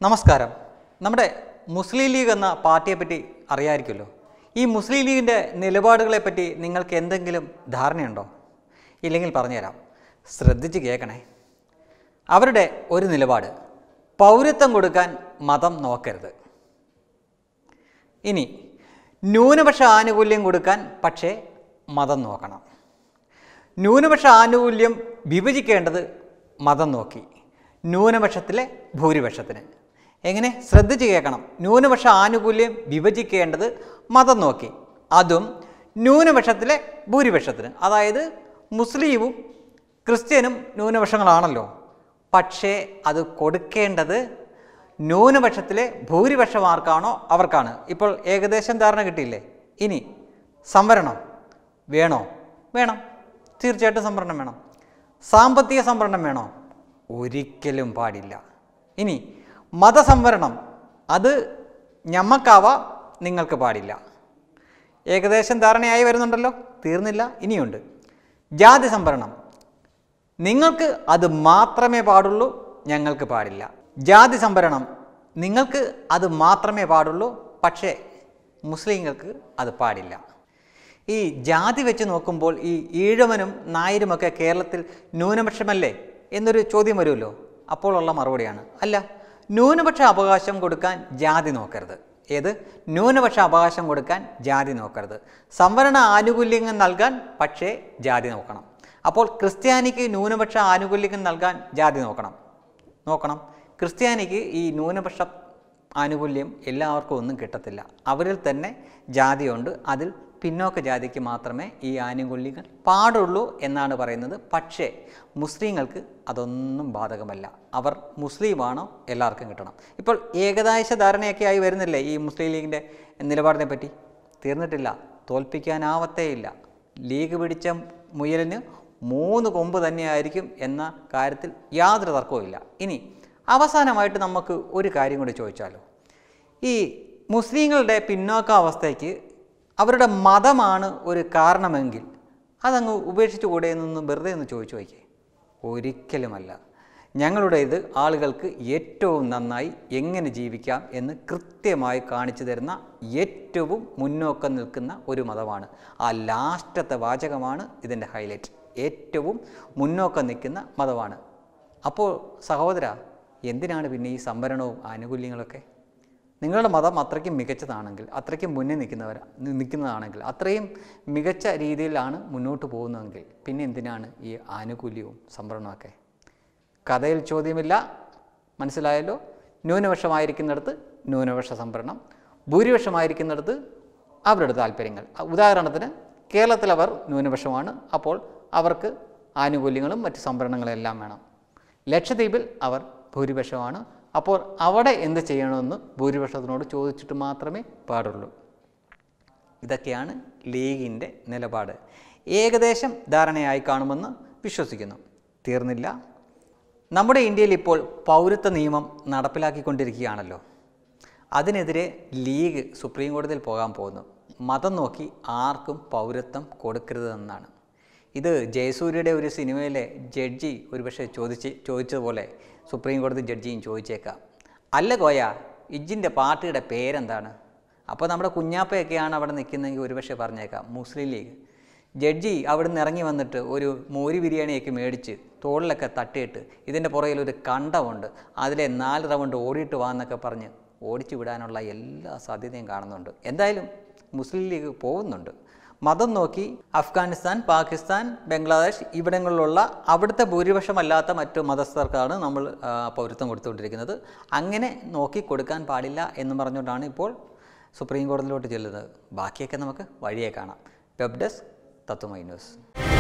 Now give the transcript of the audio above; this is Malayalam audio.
നമസ്കാരം നമ്മുടെ മുസ്ലിം ലീഗ് എന്ന പാർട്ടിയെപ്പറ്റി അറിയാമായിരിക്കുമല്ലോ ഈ മുസ്ലിം ലീഗിൻ്റെ നിലപാടുകളെപ്പറ്റി നിങ്ങൾക്ക് എന്തെങ്കിലും ധാരണയുണ്ടോ ഇല്ലെങ്കിൽ പറഞ്ഞുതരാം ശ്രദ്ധിച്ച് കേൾക്കണേ അവരുടെ ഒരു നിലപാട് പൗരത്വം കൊടുക്കാൻ മതം നോക്കരുത് ഇനി ന്യൂനപക്ഷ ആനുകൂല്യം കൊടുക്കാൻ പക്ഷേ മതം നോക്കണം ന്യൂനപക്ഷ ആനുകൂല്യം വിഭജിക്കേണ്ടത് മതം നോക്കി ന്യൂനപക്ഷത്തിലെ ഭൂരിപക്ഷത്തിന് എങ്ങനെ ശ്രദ്ധിച്ച് കേൾക്കണം ന്യൂനപക്ഷ ആനുകൂല്യം വിഭജിക്കേണ്ടത് മതം നോക്കി അതും ന്യൂനപക്ഷത്തിലെ ഭൂരിപക്ഷത്തിന് അതായത് മുസ്ലിമും ക്രിസ്ത്യനും ന്യൂനപക്ഷങ്ങളാണല്ലോ പക്ഷേ അത് കൊടുക്കേണ്ടത് ന്യൂനപക്ഷത്തിലെ ഭൂരിപക്ഷം ആർക്കാണോ അവർക്കാണ് ഇപ്പോൾ ഏകദേശം ധാരണ കിട്ടിയില്ലേ ഇനി സംവരണം വേണോ വേണം തീർച്ചയായിട്ടും സംവരണം വേണം സാമ്പത്തിക സംവരണം വേണോ ഒരിക്കലും പാടില്ല ഇനി മതസംവരണം അത് ഞമ്മക്കാവാം നിങ്ങൾക്ക് പാടില്ല ഏകദേശം ധാരണയായി വരുന്നുണ്ടല്ലോ തീർന്നില്ല ഇനിയുണ്ട് ജാതി സംവരണം നിങ്ങൾക്ക് അത് മാത്രമേ പാടുള്ളൂ ഞങ്ങൾക്ക് പാടില്ല ജാതി സംവരണം നിങ്ങൾക്ക് അത് മാത്രമേ പാടുള്ളൂ പക്ഷേ മുസ്ലിങ്ങൾക്ക് അത് പാടില്ല ഈ ജാതി വെച്ച് നോക്കുമ്പോൾ ഈ ഈഴവനും നായരുമൊക്കെ കേരളത്തിൽ ന്യൂനപക്ഷമല്ലേ എന്നൊരു ചോദ്യം വരുമല്ലോ അപ്പോൾ ഉള്ള മറുപടിയാണ് അല്ല ന്യൂനപക്ഷ അവകാശം കൊടുക്കാൻ ജാതി നോക്കരുത് ഏത് ന്യൂനപക്ഷ അവകാശം കൊടുക്കാൻ ജാതി നോക്കരുത് സംവരണ ആനുകൂല്യങ്ങൾ നൽകാൻ പക്ഷേ ജാതി നോക്കണം അപ്പോൾ ക്രിസ്ത്യാനിക്ക് ന്യൂനപക്ഷ ആനുകൂല്യങ്ങൾ നൽകാൻ ജാതി നോക്കണം നോക്കണം ക്രിസ്ത്യാനിക്ക് ഈ ന്യൂനപക്ഷ ആനുകൂല്യം എല്ലാവർക്കും ഒന്നും കിട്ടത്തില്ല അവരിൽ തന്നെ ജാതിയുണ്ട് അതിൽ പിന്നോക്ക ജാതിക്ക് മാത്രമേ ഈ ആനുകൂല്യങ്ങൾ പാടുള്ളൂ എന്നാണ് പറയുന്നത് പക്ഷേ മുസ്ലിങ്ങൾക്ക് അതൊന്നും ബാധകമല്ല അവർ മുസ്ലിമാണോ എല്ലാവർക്കും കിട്ടണം ഇപ്പോൾ ഏകദേശ ധാരണയൊക്കെ ആയി വരുന്നില്ലേ ഈ മുസ്ലിം ലീഗിൻ്റെ നിലപാടിനെ പറ്റി തീർന്നിട്ടില്ല തോൽപ്പിക്കാനാവത്തേയില്ല ലീഗ് പിടിച്ച മുയലിന് മൂന്ന് കൊമ്പ് തന്നെയായിരിക്കും എന്ന കാര്യത്തിൽ യാതൊരു തർക്കവുമില്ല ഇനി അവസാനമായിട്ട് നമുക്ക് ഒരു കാര്യം കൂടി ചോദിച്ചാലോ ഈ മുസ്ലിങ്ങളുടെ പിന്നോക്കാവസ്ഥയ്ക്ക് അവരുടെ മതമാണ് ഒരു കാരണമെങ്കിൽ അതങ്ങ് ഉപേക്ഷിച്ചു കൂടെ എന്നൊന്ന് വെറുതെ ഒന്ന് ചോദിച്ചു നോക്കിയേ ഒരിക്കലുമല്ല ഞങ്ങളുടേത് ആളുകൾക്ക് ഏറ്റവും നന്നായി എങ്ങനെ ജീവിക്കാം എന്ന് കൃത്യമായി കാണിച്ചു തരുന്ന ഏറ്റവും മുന്നോക്കം നിൽക്കുന്ന ഒരു മതമാണ് ആ ലാസ്റ്റത്തെ വാചകമാണ് ഇതിൻ്റെ ഹൈലൈറ്റ് ഏറ്റവും മുന്നോക്കം നിൽക്കുന്ന മതമാണ് അപ്പോൾ സഹോദര എന്തിനാണ് പിന്നെ ഈ സംവരണവും ആനുകൂല്യങ്ങളൊക്കെ നിങ്ങളുടെ മതം അത്രയ്ക്കും മികച്ചതാണെങ്കിൽ അത്രയ്ക്കും മുന്നിൽ നിൽക്കുന്നവർ നിൽക്കുന്നതാണെങ്കിൽ അത്രയും മികച്ച രീതിയിലാണ് മുന്നോട്ട് പോകുന്നതെങ്കിൽ പിന്നെ എന്തിനാണ് ഈ ആനുകൂല്യവും സംവരണമൊക്കെ കഥയിൽ ചോദ്യമില്ല മനസ്സിലായല്ലോ ന്യൂനപക്ഷമായിരിക്കുന്നിടത്ത് ന്യൂനപക്ഷ സംവരണം ഭൂരിപക്ഷമായിരിക്കുന്നിടത്ത് അവരുടെ താല്പര്യങ്ങൾ ഉദാഹരണത്തിന് കേരളത്തിൽ അവർ ന്യൂനപക്ഷമാണ് അപ്പോൾ അവർക്ക് ആനുകൂല്യങ്ങളും മറ്റ് സംവരണങ്ങളും എല്ലാം വേണം ലക്ഷദ്വീപിൽ അവർ ഭൂരിപക്ഷമാണ് അപ്പോൾ അവിടെ എന്ത് ചെയ്യണമെന്ന് ഭൂരിപക്ഷത്തിനോട് ചോദിച്ചിട്ട് മാത്രമേ പാടുള്ളൂ ഇതൊക്കെയാണ് ലീഗിൻ്റെ നിലപാട് ഏകദേശം ധാരണയായി കാണുമെന്ന് വിശ്വസിക്കുന്നു തീർന്നില്ല നമ്മുടെ ഇന്ത്യയിൽ ഇപ്പോൾ പൗരത്വ നിയമം നടപ്പിലാക്കിക്കൊണ്ടിരിക്കുകയാണല്ലോ അതിനെതിരെ ലീഗ് സുപ്രീം കോടതിയിൽ പോകാൻ പോകുന്നു മതം നോക്കി ആർക്കും പൗരത്വം കൊടുക്കരുതെന്നാണ് ഇത് ജയസൂര്യയുടെ ഒരു സിനിമയിലെ ജഡ്ജി ഒരുപക്ഷെ ചോദിച്ച് ചോദിച്ചതുപോലെ സുപ്രീം കോടതി ജഡ്ജിയും ചോദിച്ചേക്കാം അല്ല കോയ ഇജ്ജിൻ്റെ പാർട്ടിയുടെ പേരെന്താണ് അപ്പോൾ നമ്മുടെ കുഞ്ഞാപ്പയൊക്കെയാണ് അവിടെ നിൽക്കുന്നതെങ്കിൽ ഒരുപക്ഷെ പറഞ്ഞേക്കാം മുസ്ലിം ലീഗ് ജഡ്ജി അവിടെ നിന്ന് ഇറങ്ങി വന്നിട്ട് ഒരു മോരി ബിരിയാണിയൊക്കെ മേടിച്ച് തോളിലൊക്കെ തട്ടിയിട്ട് ഇതിൻ്റെ പുറകിൽ ഒരു കണ്ടമുണ്ട് അതിലെ നാല് റൗണ്ട് ഓടിയിട്ട് വാന്നൊക്കെ പറഞ്ഞ് ഓടിച്ചു വിടാനുള്ള എല്ലാ സാധ്യതയും കാണുന്നുണ്ട് എന്തായാലും മുസ്ലിം ലീഗ് പോകുന്നുണ്ട് മതം നോക്കി അഫ്ഗാനിസ്ഥാൻ പാകിസ്ഥാൻ ബംഗ്ലാദേശ് ഇവിടങ്ങളിലുള്ള അവിടുത്തെ ഭൂരിപക്ഷമല്ലാത്ത മറ്റു മതസ്ഥർക്കാണ് നമ്മൾ ആ, പൗരത്വം കൊടുത്തുകൊണ്ടിരിക്കുന്നത് അങ്ങനെ നോക്കി കൊടുക്കാൻ പാടില്ല എന്ന് പറഞ്ഞുകൊണ്ടാണ് ഇപ്പോൾ സുപ്രീം കോടതിയിലോട്ട് ചെല്ലുന്നത് ബാക്കിയൊക്കെ നമുക്ക് വഴിയെ കാണാം വെബ് ഡെസ്ക് തത്വമൈ ന്യൂസ്